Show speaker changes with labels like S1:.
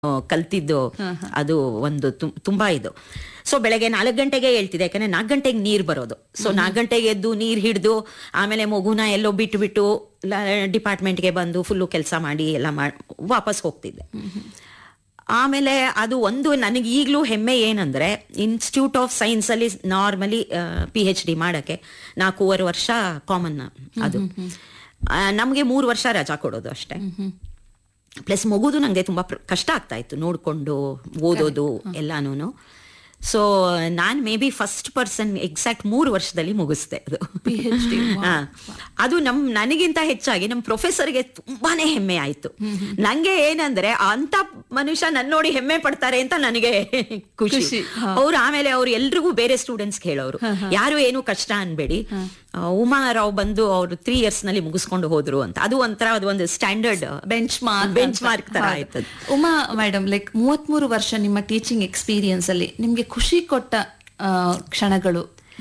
S1: ಆ, ಕಲ್ತಿದ್ದು ಅದು ಒಂದು ತುಂ- ತುಂಬಾ ಇದು ಸೊ ಬೆಳಗ್ಗೆ ನಾಲ್ಕು ಗಂಟೆಗೆ ಹೇಳ್ತಿದ್ದೆ ಯಾಕಂದ್ರೆ ನಾಲ್ಕು ಗಂಟೆಗೆ ನೀರ್ ಬರೋದು ಸೊ ನಾಲ್ಕು ಗಂಟೆಗೆ ಎದ್ದು ನೀರ್ ಹಿಡಿದು ಆಮೇಲೆ ಮಗುನ ಎಲ್ಲೋ ಬಿಟ್ಟು ಬಿಟ್ಟು ಡಿಪಾರ್ಟ್ಮೆಂಟ್ಗೆ ಬಂದು ಫುಲ್ಲು ಕೆಲಸ ಮಾಡಿ ಎಲ್ಲ ಮಾಡಿ ವಾಪಸ್ ಹೋಗ್ತಿದ್ದೆ ಆಮೇಲೆ ಅದು ಒಂದು ನನಗೆ ಈಗಲೂ ಹೆಮ್ಮೆ ಏನಂದ್ರೆ ಇನ್ಸ್ಟಿಟ್ಯೂಟ್ ಆಫ್ ಸೈನ್ಸ್ ಅಲ್ಲಿ ನಾರ್ಮಲಿ ಪಿ ಎಚ್ ಡಿ ಮಾಡಕ್ಕೆ ನಾಲ್ಕೂವರೆ ವರ್ಷ ಕಾಮನ್ ಅದು ನಮಗೆ ಮೂರು ವರ್ಷ ರಜಾ ಕೊಡೋದು ಅಷ್ಟೇ ಪ್ಲಸ್ ಮಗುದು ನಂಗೆ ತುಂಬಾ ಪ್ರ- ಕಷ್ಟ ಆಗ್ತಾ ಇತ್ತು ನೋಡ್ಕೊಂಡು ಓದೋದು ಎಲ್ಲಾನು ಸೊ ನಾನ್ may be first person exact ಮೂರು ವರ್ಷದಲ್ಲಿ ಮುಗಿಸ್ದೆ ಅದು
S2: PhD, wow.
S1: ಹಾ. ಅದು ನಮ್ ನನಗಿಂತ ಹೆಚ್ಚಾಗಿ ನಮ್ ಪ್ರೊಫೆಸರ್ಗೆ ತುಂಬಾನೇ ಹೆಮ್ಮೆ ಆಯ್ತು ನಂಗೆ ಏನಂದ್ರೆ ಅಂತ ಮನುಷ್ಯ ನನ್ ನೋಡಿ ಹೆಮ್ಮೆ ಪಡ್ತಾರೆ ಅಂತ ನನಗೆ ಖುಷಿ
S2: ಖುಷಿ, ಹಾ.
S1: ಅವ್ರು ಆಮೇಲೆ ಅವ್ರು ಎಲ್ರಿಗೂ ಬೇರೆ ಸ್ಟೂಡೆಂಟ್ಸ್ ಹೇಳೋರು ಯಾರು ಏನು ಕಷ್ಟ ಅನ್ಬೇಡಿ ಆ, ಉಮಾ ರಾವ್ ಬಂದು ಅವ್ರು ತ್ರೀ ಇಯರ್ಸ್ ನಲ್ಲಿ ಮುಗಿಸ್ಕೊಂಡು ಹೋದ್ರು ಅಂತ ಅದು ಒಂಥರ ಅದು ಒಂದು standard
S2: benchmark
S1: benchmark ತರ ಆಯ್ತದ
S2: ಉಮಾ ಮೇಡಮ್ ಲೈಕ್ ಮೂವತ್ಮೂರು ವರ್ಷ ನಿಮ್ಮ ಟೀಚಿಂಗ್ ಎಕ್ಸ್ಪೀರಿಯನ್ಸ್ ಅಲ್ಲಿ ನಿಮ್ಗೆ ಖುಷಿ ಕೊಟ್ಟ ಆ, ಕ್ಷಣಗಳು